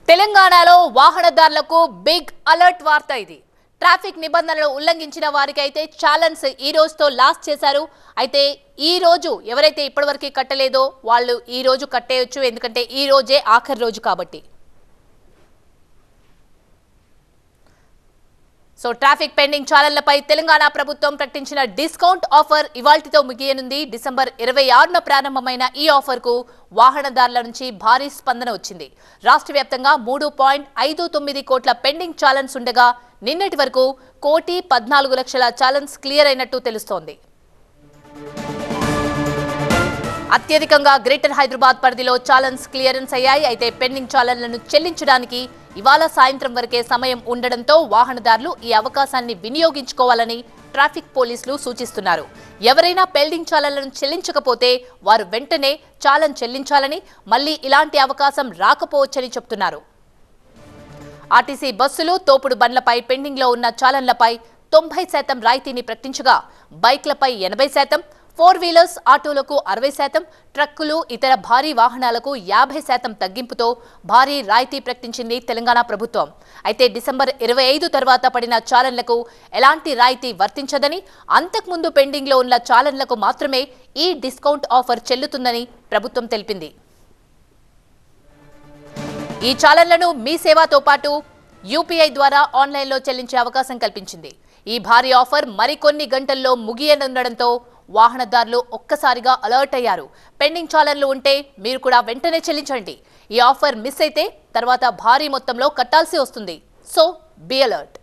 తెలంగాణలో వాహనదారులకు big alert వార్త ఇది ట్రాఫిక్ నిబంధనలు ఉల్లంఘించిన వారికైతే ఛాలెంజ్ ఈ రోజుతో లాస్ట్ చేశారు అయితే ఈ రోజు ఎవరైతే ఇప్పటివరకు కట్టలేదో వాళ్ళు ఈ రోజు కట్టేయొచ్చు ఎందుకంటే ఈ రోజే ఆఖరి రోజు కాబట్టి సో ట్రాఫిక్ పెండింగ్ ఛానళ్లపై తెలంగాణ ప్రభుత్వం ప్రకటించిన డిస్కౌంట్ ఆఫర్ ఇవాల్టితో ముగియనుంది డిసెంబర్ ఇరవై ఆరున ప్రారంభమైన ఈ ఆఫర్ కు వాహనదారుల నుంచి భారీ స్పందన వచ్చింది రాష్ట్ర వ్యాప్తంగా మూడు పాయింట్ ఐదు తొమ్మిది కోట్ల పెండింగ్ ఛాలెన్స్ ఉండగా నిన్నటి వరకు కోటి పద్నాలుగు లక్షల ఛాలెన్స్ క్లియర్ అయినట్టు తెలుస్తోంది అత్యధికంగా గ్రేటర్ హైదరాబాద్ పరిధిలో ఛాలెన్స్ క్లియరెన్స్ అయ్యాయి అయితే పెండింగ్ ఛాలెన్లను చెల్లించడానికి ఇవాళ సాయంత్రం వరకే సమయం ఉండడంతో వాహనదారులు ఈ అవకాశాన్ని వినియోగించుకోవాలని ట్రాఫిక్ పోలీసులు సూచిస్తున్నారు ఎవరైనా పెండింగ్ ఛాలెన్లను చెల్లించకపోతే వారు వెంటనే ఛాలెన్ చెల్లించాలని మళ్ళీ ఇలాంటి అవకాశం రాకపోవచ్చని చెప్తున్నారు ఆర్టీసీ బస్సులు తోపుడు బండ్లపై పెండింగ్లో ఉన్న చాలన్లపై తొంభై శాతం రాయితీని ప్రకటించగా బైక్లపై ఎనభై శాతం ఫోర్ వీలర్స్ ఆటోలకు అరవై శాతం ట్రక్కులు ఇతర భారీ వాహనాలకు యాభై శాతం తగ్గింపుతో భారీ రాయితీ ప్రకటించింది తెలంగాణ ప్రభుత్వం అయితే డిసెంబర్ ఇరవై ఐదు తర్వాత పడిన చాలన్లకు ఎలాంటి రాయితీ వర్తించదని అంతకుముందు పెండింగ్లో ఉన్న చాలన్లకు మాత్రమే ఈ డిస్కౌంట్ ఆఫర్ చెల్లుతుందని ప్రభుత్వం తెలిపింది ఈ చాలన్లను మీ సేవతో పాటు యూపీఐ ద్వారా ఆన్లైన్లో చెల్లించే అవకాశం కల్పించింది ఈ భారీ ఆఫర్ మరికొన్ని గంటల్లో ముగియనుండడంతో వాహనదారులు ఒక్కసారిగా అలర్ట్ అయ్యారు పెండింగ్ చాలన్లు ఉంటే మీరు కూడా వెంటనే చెల్లించండి ఈ ఆఫర్ మిస్ అయితే తర్వాత భారీ మొత్తంలో కట్టాల్సి వస్తుంది సో బి అలర్ట్